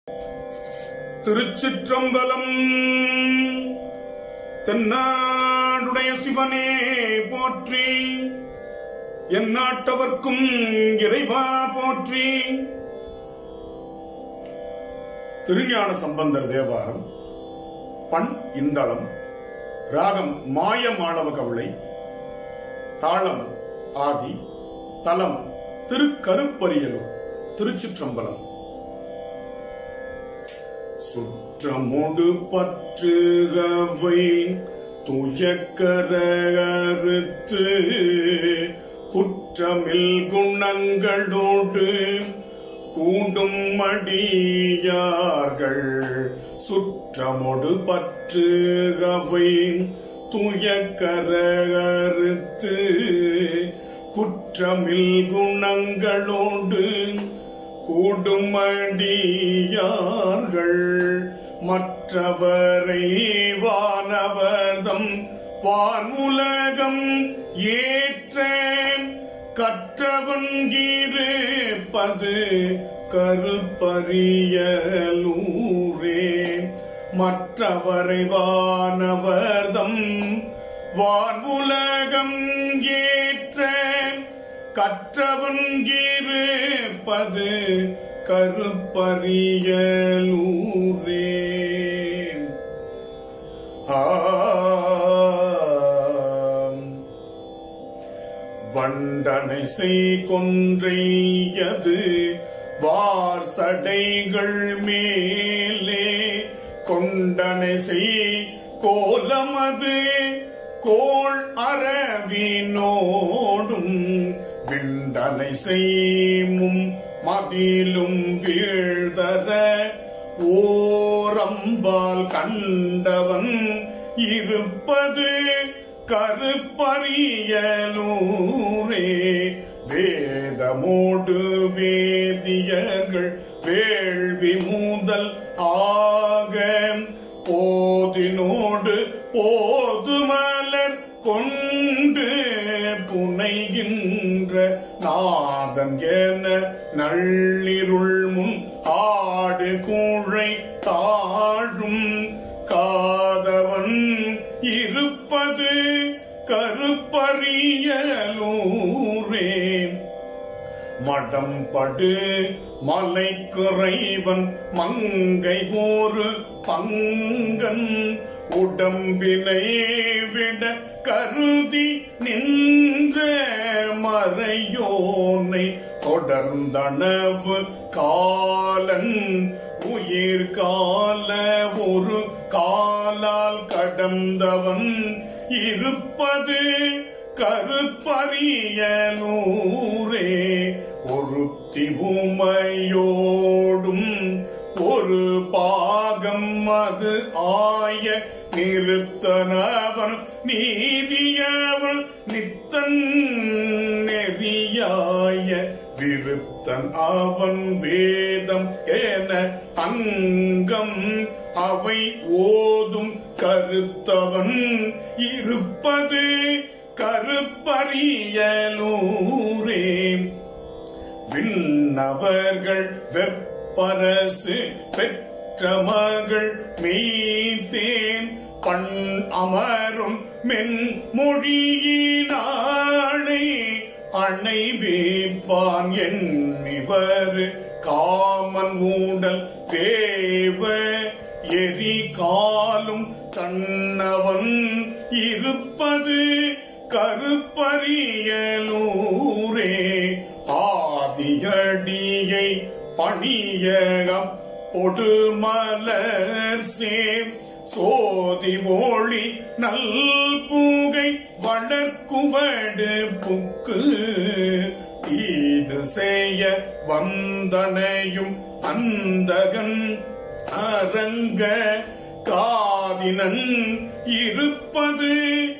திருச்சிற்றம்பலம் தென்னாடுடைய சிவனே போற்றி எந்நாட்டவர்க்கும் இறைவா போற்றி திருஞான சம்பந்தர் தேவாரம் பண் இந்தளம் ராகம் மாய மாணவ கவளை தாளம் ஆதி தலம் திருக்கருப்பரியலூர் திருச்சிற்றம்பலம் சுற்றமொடு பற்றுகவை துயக்கரறுத்து குற்றமில் குணங்களோடு கூண்டும் மடியார்கள் சுற்றமொடு பற்றுகவை துயக்கரறுத்து குற்றமில் குணங்களோடு கூடுமடியார்கள் மற்றவரை வானவர்தம் வானுலகம் ஏற்ற கற்றவன்கிருப்பது கருப்பரியலூரே மற்றவரை வானவர்தம் வானுலகம் ஏற்ற கற்றவன்கிருப்பது கருப்பரியலூரே ஆம். வண்டனை செய் கொன்றையது வார் சடைகள் மேலே கொண்டனை செய் கோலமது கோள் அரவினோடும் விண்டனை செய்மும் மதிலும் வீழ்தர ஓரம்பால் கண்டவன் இருப்பது கருப்பரியலூரே வேதமோடு வேதியர்கள் வேள்வி மூதல் ஆக போதினோடு போதுமலர் கொண்டு புனைகின்ற நாதம் என நள்ளிருள் முன் ஆடு கூழை தாழும் காதவன் இருப்பது கருப்பரியலூரே மடம்படு மலைக்குறைவன் மங்கை ஒரு பங்கன் உடம்பினை விட கருதி நின்ற மறையோனை தொடர்ந்தனவு காலன் உயிர் கால ஒரு காலால் கடந்தவன் இருப்பது கருப்பரியலூரே ஒருத்தி உமையோடும் ஒரு பாகம் அது ஆய நிறுத்தனவன் நீதியவன் நித்தன் நெறியாய விருத்தன் அவன் வேதம் என அங்கம் அவை ஓதும் கருத்தவன் இருப்பது கருப்பரியலூரே விண்ணவர்கள் வெப்பரசு பெற்ற மகள் மெய்தேன் பண் அமரும் மென் மொழியினாளை அணை வேப்பான் என்னிவர் காமன் ஊடல் தேவ எரி காலும் கண்ணவன் இருப்பது கருப்பரியலூரே ஆதியடியை பணியகம் பொடுமலர் சேர் சோதி ஒளி நல் பூகை வளர்க்குவடு புக்கு தீது செய்ய வந்தனையும் அந்தகன் அரங்க காதினன் இருப்பது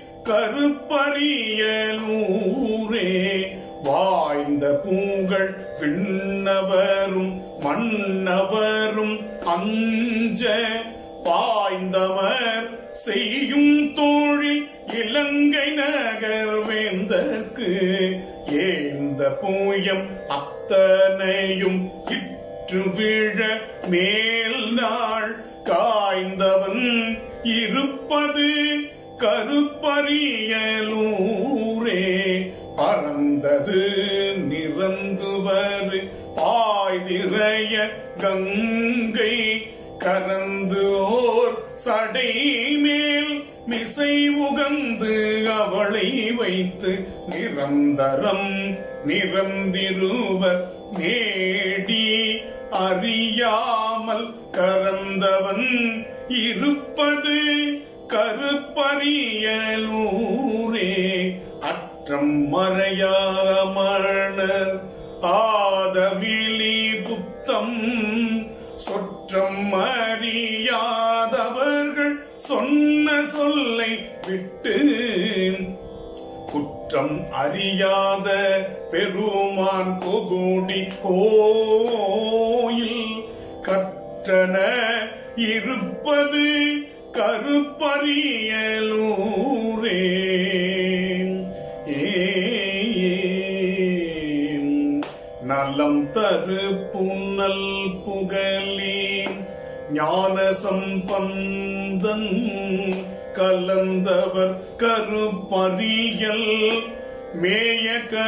கருப்பரியலூரே வாய்ந்த பூங்கள் விண்ணவரும் மன்னவரும் அஞ்ச பாய்ந்தவர் செய்யும் தோழில் இலங்கை நகர் வேந்தற்கு ஏந்த பூயம் அத்தனையும் இட்ட பெற்று விழ மேல் நாள் காய்ந்தவன் இருப்பது கருப்பரியலூரே பறந்தது நிறந்துவர் பாய்திரைய கங்கை கரந்து ஓர் சடை மேல் மிசை உகந்து அவளை வைத்து நிரந்தரம் நிரந்திருவர் நேடி அறியாமல் கறந்தவன் இருப்பது கருப்பரியலூரே அற்றம் மறையாமணர் ஆதமிலி புத்தம் சொற்றம் அறியாதவர்கள் சொன்ன சொல்லை விட்டு குற்றம் அறியாத பெருமான் கொகுடி கோயில் கற்றன இருப்பது கருப்பரியலூரே ஏம். நலம் தரு புன்னல் புகழி ஞான சம்பந்தன் கலந்தவர் கருப்பறியல் மேய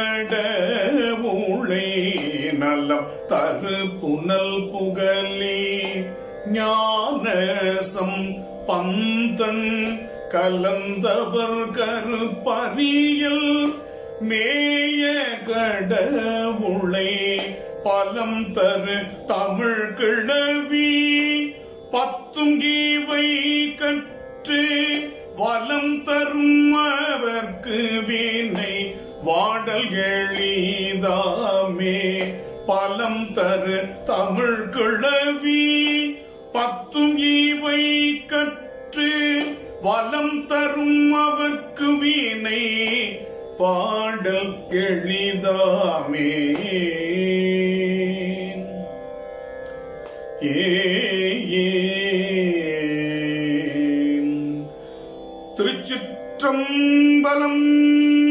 கடவுளை நலம் தரு புனல் புகழி ஞான சம்பந்தன் கலந்தவர் கருப்பறியல் மேய கடவுளை பலம் தரு தமிழ் கிழவி பத்தும் கீவை கற்று வலம் தரும் அவர்க்கு வீணை வாடல் எளிதாமே பலம் தரு தமிழ் கிழவி பத்தும் ஈவை கற்று வலம் தரும் அவர்க்கு வீணை பாடல் எளிதாமே ஏ ஏ திருச்சிற்றம்பலம்